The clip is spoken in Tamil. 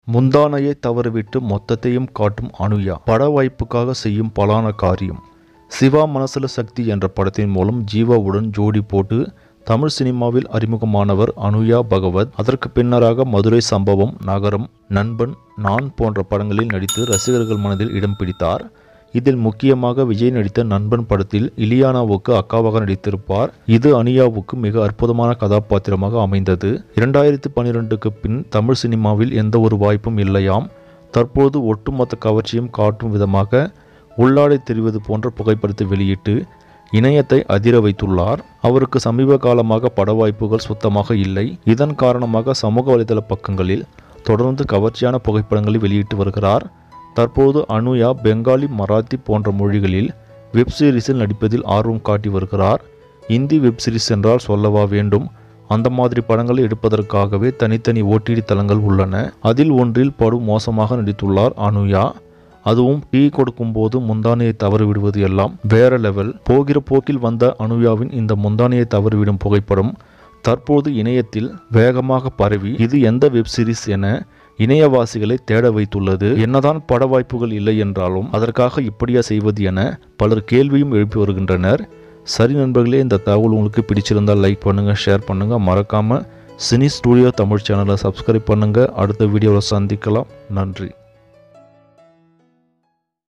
முந்தானையை தவறவிட்டு மொத்தத்தையும் காட்டும் அனுயா பட வாய்ப்புக்காக செய்யும் பலான காரியம் சிவா மனசுல சக்தி என்ற படத்தின் மூலம் ஜீவாவுடன் ஜோடி போட்டு தமிழ் சினிமாவில் அறிமுகமானவர் அனுயா பகவத் அதற்கு பின்னராக மதுரை சம்பவம் நகரம் நண்பன் நான் போன்ற படங்களில் நடித்து ரசிகர்கள் மனதில் இடம் பிடித்தார் இதில் முக்கியமாக விஜய் நடித்த நண்பன் படத்தில் இலியானாவுக்கு அக்காவாக நடித்திருப்பார் இது அனியாவுக்கு மிக அற்புதமான கதாபாத்திரமாக அமைந்தது இரண்டாயிரத்தி பன்னிரெண்டுக்கு பின் தமிழ் சினிமாவில் எந்த ஒரு வாய்ப்பும் இல்லையாம் தற்போது ஒட்டுமொத்த கவர்ச்சியும் காட்டும் விதமாக உள்ளாடை தெரிவது போன்ற புகைப்படத்தை வெளியிட்டு இணையத்தை அதிர வைத்துள்ளார் அவருக்கு சமீப காலமாக பட வாய்ப்புகள் சுத்தமாக இல்லை இதன் காரணமாக சமூக வலைதள பக்கங்களில் தொடர்ந்து கவர்ச்சியான புகைப்படங்களை வெளியிட்டு வருகிறார் தற்போது அனுயா பெங்காலி மராத்தி போன்ற மொழிகளில் வெப் சீரிஸில் நடிப்பதில் ஆர்வம் காட்டி வருகிறார் இந்தி வெப் சீரிஸ் என்றால் சொல்லவா வேண்டும் அந்த மாதிரி படங்களை எடுப்பதற்காகவே தனித்தனி ஓடிடி தளங்கள் உள்ளன அதில் ஒன்றில் படு மோசமாக நடித்துள்ளார் அனுயா அதுவும் டீ கொடுக்கும்போது முந்தானையை தவறு விடுவது எல்லாம் வேற லெவல் போகிற போக்கில் வந்த அனுயாவின் இந்த முந்தானையை தவறிவிடும் புகைப்படம் தற்போது இணையத்தில் வேகமாக பரவி இது எந்த வெப் சீரிஸ் என இணையவாசிகளை தேட வைத்துள்ளது என்னதான் பட வாய்ப்புகள் இல்லை என்றாலும் அதற்காக இப்படியா செய்வது என பலர் கேள்வியும் எழுப்பி வருகின்றனர் சரி நண்பர்களே இந்த தகவல் உங்களுக்கு பிடிச்சிருந்தால் லைக் பண்ணுங்க ஷேர் பண்ணுங்க மறக்காம சினி ஸ்டூடியோ தமிழ் சேனலை சப்ஸ்கிரைப் பண்ணுங்க அடுத்த வீடியோவில் சந்திக்கலாம் நன்றி